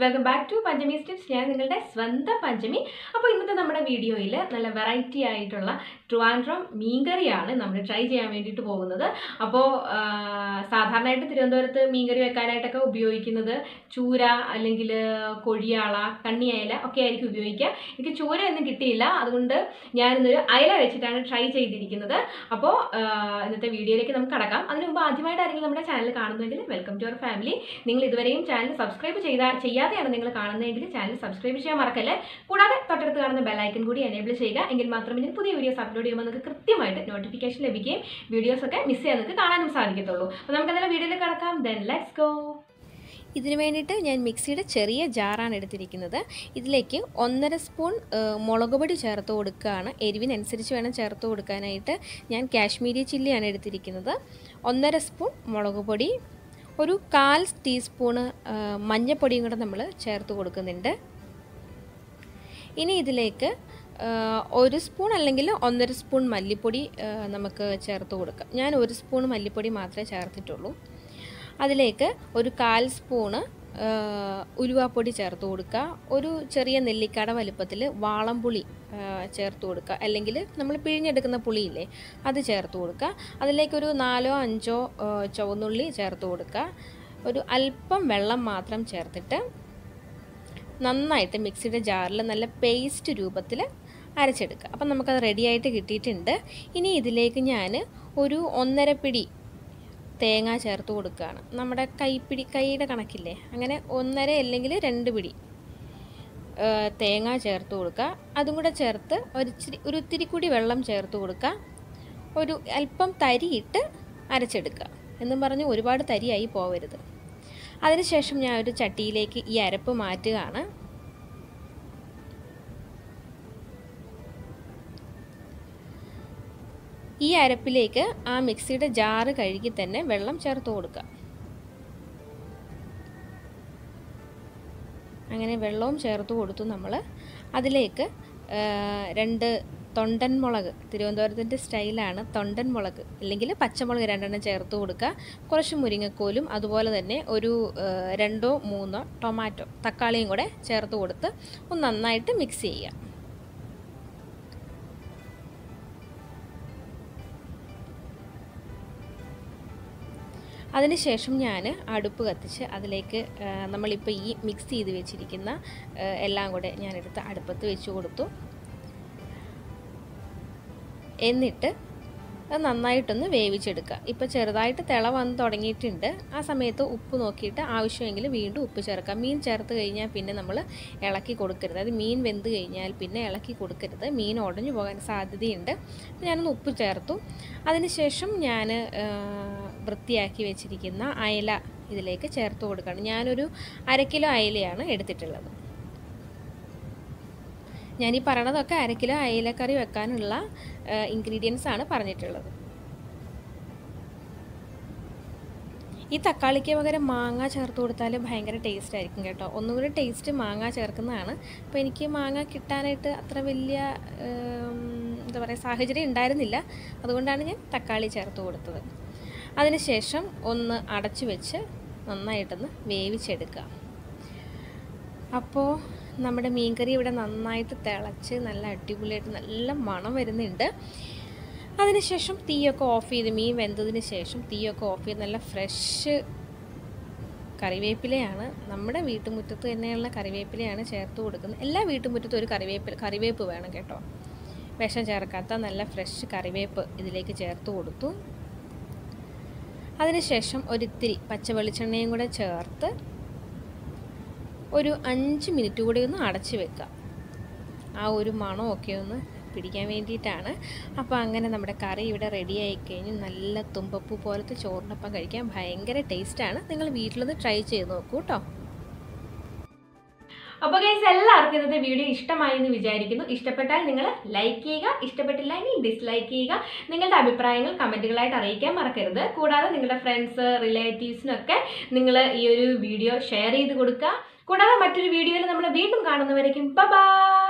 welcome back to Panchami steps ഞാൻ നിങ്ങളുടെ സ്വന്തം പഞ്ചമി അപ്പോൾ ഇന്നത്തെ നമ്മുടെ വീഡിയോയിൽ നല്ല വെറൈറ്റി ആയിട്ടുള്ള ട്രിവാൻഡ്രം മീൻകറിയാണ് നമ്മൾ ട്രൈ ചെയ്യാൻ വേണ്ടിയിട്ട് പോകുന്നത് അപ്പോൾ സാധാരണയായിട്ട് തിരുവനന്തപുരത്ത് മീൻകറി വെക്കാനായിട്ടൊക്കെ ഉപയോഗിക്കുന്നത് ചൂര അല്ലെങ്കിൽ കൊഴിയാള കണ്ണിയല ഒക്കെ ആയിരിക്കും ഉപയോഗിക്കുക എനിക്ക് ചൂര ഒന്നും കിട്ടിയില്ല അതുകൊണ്ട് ഞാനിന്നൊരു അയല വെച്ചിട്ടാണ് ട്രൈ ചെയ്തിരിക്കുന്നത് അപ്പോൾ ഇന്നത്തെ വീഡിയോയിലേക്ക് നമുക്ക് കടക്കാം അതിന് മുമ്പ് ആദ്യമായിട്ട് ആരെങ്കിലും നമ്മുടെ ചാനൽ കാണുന്നുണ്ടെങ്കിൽ വെൽക്കം ടു അവർ ഫാമിലി നിങ്ങൾ ഇതുവരെയും ചാനൽ സബ്സ്ക്രൈബ് ചെയ്താ ചെയ്യാതെയാണ് നിങ്ങൾ കാണുന്നതെങ്കിൽ ചാനൽ സബ്സ്ക്രൈബ് ചെയ്യാൻ മറക്കല്ലേ കൂടാതെ തൊട്ടടുത്ത് കാണുന്ന ബെല്ലൈക്കൺ കൂടി എനേബിൾ ചെയ്യുക എങ്കിൽ മാത്രമേ ഞാൻ പുതിയ വീഡിയോസ് അപ്ലോഡ് ചെയ്യുമ്പോൾ നിങ്ങൾക്ക് കൃത്യമായിട്ട് നോട്ടിഫിക്കേഷൻ ലഭിക്കുകയും വീഡിയോസ് ഒക്കെ മിസ് ചെയ്യാൻ നിങ്ങൾക്ക് കാണാനും സാധിക്കത്തുള്ളൂ അപ്പോൾ നമുക്ക് എന്തായാലും വീഡിയോയിൽ കിടക്കാം ദെൻ ലെറ്റ്സ് ഗോ ഇതിന് വേണ്ടിയിട്ട് ഞാൻ മിക്സിയുടെ ചെറിയ ജാറാണ് എടുത്തിരിക്കുന്നത് ഇതിലേക്ക് ഒന്നര സ്പൂൺ ഏഹ്, മുളക് പൊടി ചേർത്ത് കൊടുക്കുകയാണ് എരിവിനനുസരിച്ച് വേണം ചേർത്ത് കൊടുക്കാനായിട്ട് ഞാൻ കാശ്മീരി ചില്ലിയാണ് എടുത്തിരിക്കുന്നത് ഒന്നര സ്പൂൺ മുളക് പൊടി ഒരു കാൽ ടീസ്പൂണ് ഏഹ്, മഞ്ഞൾപ്പൊടിയും കൂടെ നമ്മൾ ചേർത്ത് കൊടുക്കുന്നുണ്ട് ഇനി ഇതിലേക്ക് ഏഹ്, ഒരു സ്പൂൺ അല്ലെങ്കിൽ ഒന്നര സ്പൂൺ മല്ലിപ്പൊടി ഏഹ്, നമുക്ക് ചേർത്ത് കൊടുക്കാം ഞാൻ ഒരു സ്പൂൺ മല്ലിപ്പൊടി മാത്രമേ ചേർത്തിട്ടുള്ളൂ അതിലേക്ക് ഒരു കാൽ സ്പൂണ് ഏഹ്, ഉലുവാപ്പൊടി ചേർത്ത് കൊടുക്കുക ഒരു ചെറിയ നെല്ലിക്കട വലുപ്പത്തിൽ വാളംപുളി ഏഹ്, ചേർത്ത് കൊടുക്കുക അല്ലെങ്കിൽ നമ്മൾ പിഴിഞ്ഞെടുക്കുന്ന പുളിയില്ലേ അത് ചേർത്ത് കൊടുക്കുക അതിലേക്കൊരു നാലോ അഞ്ചോ ഏഹ്, ചുവന്നുള്ളി ചേർത്ത് കൊടുക്കുക ഒരു അല്പം വെള്ളം മാത്രം ചേർത്തിട്ട് നന്നായിട്ട് മിക്സിയുടെ ജാറിൽ നല്ല പേസ്റ്റ് രൂപത്തിൽ അരച്ചെടുക്കുക അപ്പം നമുക്കത് റെഡിയായിട്ട് കിട്ടിയിട്ടുണ്ട് ഇനി ഇതിലേക്ക് ഞാൻ ഒരു ഒന്നര പിടി തേങ്ങ ചേർത്ത് കൊടുക്കുകയാണ് നമ്മുടെ കൈപ്പിടി കൈയുടെ കണക്കില്ലേ അങ്ങനെ ഒന്നര അല്ലെങ്കിൽ രണ്ട് പിടി ഏ, തേങ്ങ ചേർത്ത് കൊടുക്കുക അതും കൂടെ ചേർത്ത് ഒരു ഇച്ചിരി ഒരു ഇത്തിരി കൂടി വെള്ളം ചേർത്ത് കൊടുക്കുക ഒരു അല്പം തരിയിട്ട് അരച്ചെടുക്കുക എന്നും പറഞ്ഞ് ഒരുപാട് തരിയായി പോവരുത് അതിനുശേഷം ഞാൻ ഒരു ചട്ടിയിലേക്ക് ഈ അരപ്പ് മാറ്റുകയാണ് ഈ അരപ്പിലേക്ക് ആ മിക്സിയുടെ ജാറ് കഴുകി തന്നെ വെള്ളം ചേർത്ത് കൊടുക്കുക അങ്ങനെ വെള്ളവും ചേർത്ത് കൊടുത്തു നമ്മൾ അതിലേക്ക് ആ, രണ്ട് തൊണ്ടൻ മുളക് തിരുവനന്തപുരത്തിൻ്റെ സ്റ്റൈലാണ് തൊണ്ടൻ മുളക് അല്ലെങ്കിൽ പച്ചമുളക് രണ്ടെണ്ണം ചേർത്ത് കൊടുക്കുക കുറച്ച് മുരിങ്ങക്കോലും അതുപോലെ തന്നെ ഒരു ആ, രണ്ടോ മൂന്നോ ടൊമാറ്റോ തക്കാളിയും കൂടെ ചേർത്ത് കൊടുത്ത് ഒന്ന് നന്നായിട്ട് മിക്സ് ചെയ്യുക അതിനുശേഷം ഞാൻ അടുപ്പ് കത്തിച്ച് അതിലേക്ക് ആ, നമ്മളിപ്പോൾ ഈ മിക്സ് ചെയ്ത് വെച്ചിരിക്കുന്ന ആ, എല്ലാം കൂടെ ഞാനെടുത്ത് അടുപ്പത്ത് വെച്ച് കൊടുത്തു എന്നിട്ട് അത് നന്നായിട്ടൊന്ന് വേവിച്ചെടുക്കുക ഇപ്പോൾ ചെറുതായിട്ട് തിള വന്ന് തുടങ്ങിയിട്ടുണ്ട് ആ സമയത്ത് ഉപ്പ് നോക്കിയിട്ട് ആവശ്യമെങ്കിൽ വീണ്ടും ഉപ്പ് ചേർക്കാം മീൻ ചേർത്ത് കഴിഞ്ഞാൽ പിന്നെ നമ്മൾ ഇളക്കി കൊടുക്കരുത് അത് മീൻ വെന്ത് കഴിഞ്ഞാൽ പിന്നെ ഇളക്കി കൊടുക്കരുത് മീൻ ഉടഞ്ഞു പോകാൻ സാധ്യതയുണ്ട് അപ്പോൾ ഞാനൊന്ന് ഉപ്പ് ചേർത്തു അതിനുശേഷം ഞാൻ വൃത്തിയാക്കി വെച്ചിരിക്കുന്ന അയല ഇതിലേക്ക് ചേർത്ത് കൊടുക്കുകയാണ് ഞാനൊരു അര കിലോ അയലയാണ് എടുത്തിട്ടുള്ളത് ഞാൻ ഈ പറയണതൊക്കെ അര കിലോ അയലക്കറി വെക്കാനുള്ള ഇൻഗ്രീഡിയൻസ് ആണ് പറഞ്ഞിട്ടുള്ളത് ഈ തക്കാളിക്ക് പകരം മാങ്ങ ചേർത്ത് കൊടുത്താൽ ഭയങ്കര ടേസ്റ്റ് ആയിരിക്കും കേട്ടോ ഒന്നുകൂടി ടേസ്റ്റ് മാങ്ങ ചേർക്കുന്നതാണ് അപ്പോൾ എനിക്ക് മാങ്ങ കിട്ടാനായിട്ട് അത്ര വലിയ ഉം, എന്താ പറയുക സാഹചര്യം ഉണ്ടായിരുന്നില്ല അതുകൊണ്ടാണ് ഞാൻ തക്കാളി ചേർത്ത് കൊടുത്തത് അതിനുശേഷം ഒന്ന് അടച്ചു വെച്ച് നന്നായിട്ടൊന്ന് വേവിച്ചെടുക്കുക അപ്പോൾ നമ്മുടെ മീൻകറി ഇവിടെ നന്നായിട്ട് തിളച്ച് നല്ല അടിപൊളിയായിട്ട് നല്ല മണം വരുന്നുണ്ട് അതിനുശേഷം തീയൊക്കെ ഓഫ് ചെയ്ത് മീൻ വെന്തതിന് ശേഷം തീയൊക്കെ ഓഫ് ചെയ്ത് നല്ല ഫ്രഷ് കറിവേപ്പിലയാണ് നമ്മുടെ വീട്ടുമുറ്റത്ത് തന്നെയുള്ള കറിവേപ്പിലയാണ് ചേർത്ത് കൊടുക്കുന്നത് എല്ലാ വീട്ടുമുറ്റത്തും ഒരു കറിവേപ്പില കറിവേപ്പ് വേണം കേട്ടോ വിഷം ചേർക്കാത്ത നല്ല ഫ്രഷ് കറിവേപ്പ് ഇതിലേക്ക് ചേർത്ത് കൊടുത്തു അതിനുശേഷം ഒരിത്തിരി പച്ച വെളിച്ചെണ്ണയും കൂടെ ചേർത്ത് ഒരു അഞ്ച് മിനിറ്റ് കൂടി ഒന്ന് അടച്ച് വെക്കുക ആ ഒരു മണമൊക്കെ ഒന്ന് പിടിക്കാൻ വേണ്ടിയിട്ടാണ് അപ്പോൾ അങ്ങനെ നമ്മുടെ കറി ഇവിടെ റെഡി ആയി കഴിഞ്ഞ് നല്ല തുമ്പപ്പൂ പോലത്തെ ചോറിനൊപ്പം കഴിക്കാൻ ഭയങ്കര ടേസ്റ്റാണ് നിങ്ങൾ വീട്ടിലൊന്ന് ട്രൈ ചെയ്ത് നോക്കൂ കേട്ടോ അപ്പോൾ ഗൈസ് എല്ലാവർക്കും ഇന്നത്തെ വീഡിയോ ഇഷ്ടമായി എന്ന് വിചാരിക്കുന്നു ഇഷ്ടപ്പെട്ടാൽ നിങ്ങൾ ലൈക്ക് ചെയ്യുക ഇഷ്ടപ്പെട്ടില്ല എങ്കിൽ ഡിസ്ലൈക്ക് ചെയ്യുക നിങ്ങളുടെ അഭിപ്രായങ്ങൾ കമൻറ്റുകളായിട്ട് അറിയിക്കാൻ മറക്കരുത് കൂടാതെ നിങ്ങളുടെ ഫ്രണ്ട്സ് റിലേറ്റീവ്സിനൊക്കെ നിങ്ങൾ ഈ ഒരു വീഡിയോ ഷെയർ ചെയ്ത് കൊടുക്കുക കൂടാതെ മറ്റൊരു വീഡിയോയിൽ നമ്മൾ വീണ്ടും കാണുന്നവരേക്കും ബൈ